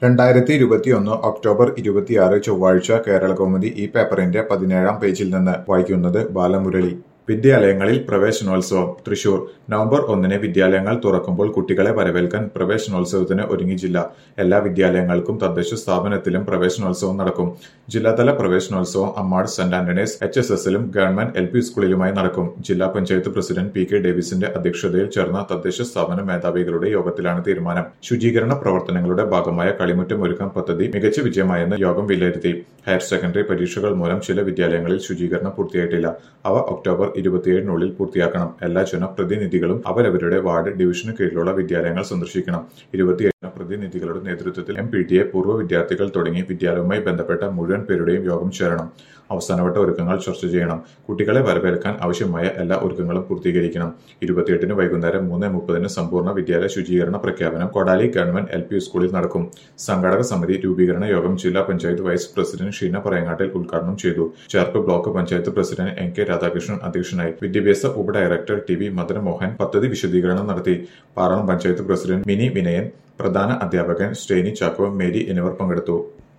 രണ്ടായിരത്തി ഇരുപത്തിയൊന്ന് ഒക്ടോബർ ഇരുപത്തിയാറ് ചൊവ്വാഴ്ച കേരളകൗമുദി ഈ പേപ്പറിന്റെ പതിനേഴാം പേജിൽ നിന്ന് വായിക്കുന്നത് ബാലമുരളി വിദ്യാലയങ്ങളിൽ പ്രവേശനോത്സവം തൃശൂർ നവംബർ ഒന്നിന് വിദ്യാലയങ്ങൾ തുറക്കുമ്പോൾ കുട്ടികളെ വരവേൽക്കാൻ പ്രവേശനോത്സവത്തിന് ഒരുങ്ങി ജില്ല എല്ലാ വിദ്യാലയങ്ങൾക്കും തദ്ദേശ സ്ഥാപനത്തിലും പ്രവേശനോത്സവം നടക്കും ജില്ലാതല പ്രവേശനോത്സവം അമ്മാട് സെന്റ് ആന്റണീസ് എച്ച് എസ് എസിലും ഗവൺമെന്റ് എൽ പി സ്കൂളിലുമായി നടക്കും ജില്ലാ പഞ്ചായത്ത് പ്രസിഡന്റ് പി കെ ഡേവിസിന്റെ അധ്യക്ഷതയിൽ ചേർന്ന തദ്ദേശ സ്ഥാപന മേധാവികളുടെ യോഗത്തിലാണ് തീരുമാനം ശുചീകരണ പ്രവർത്തനങ്ങളുടെ ഭാഗമായ കളിമുറ്റം ഒരുക്കാൻ പദ്ധതി മികച്ച വിജയമായെന്ന് യോഗം വിലയിരുത്തി ഹയർ സെക്കൻഡറി പരീക്ഷകൾ മൂലം ചില വിദ്യാലയങ്ങളിൽ ശുചീകരണം പൂർത്തിയായിട്ടില്ല അവ ഒക്ടോബർ ഇരുപത്തിയേഴിനുള്ളിൽ പൂർത്തിയാക്കണം എല്ലാ ജനപ്രതിനിധികളും അവരവരുടെ വാർഡ് ഡിവിഷന് കീഴിലുള്ള വിദ്യാലയങ്ങൾ സന്ദർശിക്കണം ഇരുപത്തിയേഴിന് പ്രതിനിധികളുടെ നേതൃത്വത്തിൽ എം പി ടി എ പൂർവ്വ വിദ്യാർത്ഥികൾ തുടങ്ങി വിദ്യാലയവുമായി ബന്ധപ്പെട്ട മുഴുവൻ പേരുടെയും യോഗം ചേരണം അവസാനവട്ട ഒരുക്കങ്ങൾ ചർച്ച ചെയ്യണം കുട്ടികളെ വരവേൽക്കാൻ ആവശ്യമായ എല്ലാ ഒരുക്കങ്ങളും പൂർത്തീകരിക്കണം ഇരുപത്തിയെട്ടിന് വൈകുന്നേരം മൂന്ന് മുപ്പതിന് സമ്പൂർണ്ണ വിദ്യാലയ ശുചീകരണ പ്രഖ്യാപനം കൊടാലി ഗവൺമെന്റ് എൽ പി സ്കൂളിൽ നടക്കും സംഘാടക സമിതി രൂപീകരണ യോഗം ജില്ലാ പഞ്ചായത്ത് വൈസ് പ്രസിഡന്റ് ഷീന പറയങ്ങാട്ടിൽ ഉദ്ഘാടനം ചെയ്തു Cherpu block panchayat president N K Radhakrishnan അധ്യക്ഷനായി വിദ്യാഭ്യാസ ഉപഡയറക്ടർ ടി വി മദനമോഹൻ പദ്ധതി വിശദീകരണം നടത്തി പാറളം പഞ്ചായത്ത് പ്രസിഡന്റ് മിനി വിനയൻ പ്രധാന അധ്യാപകൻ സ്റ്റേനി ചാക്കോ മേരി എന്നിവർ പങ്കെടുത്തു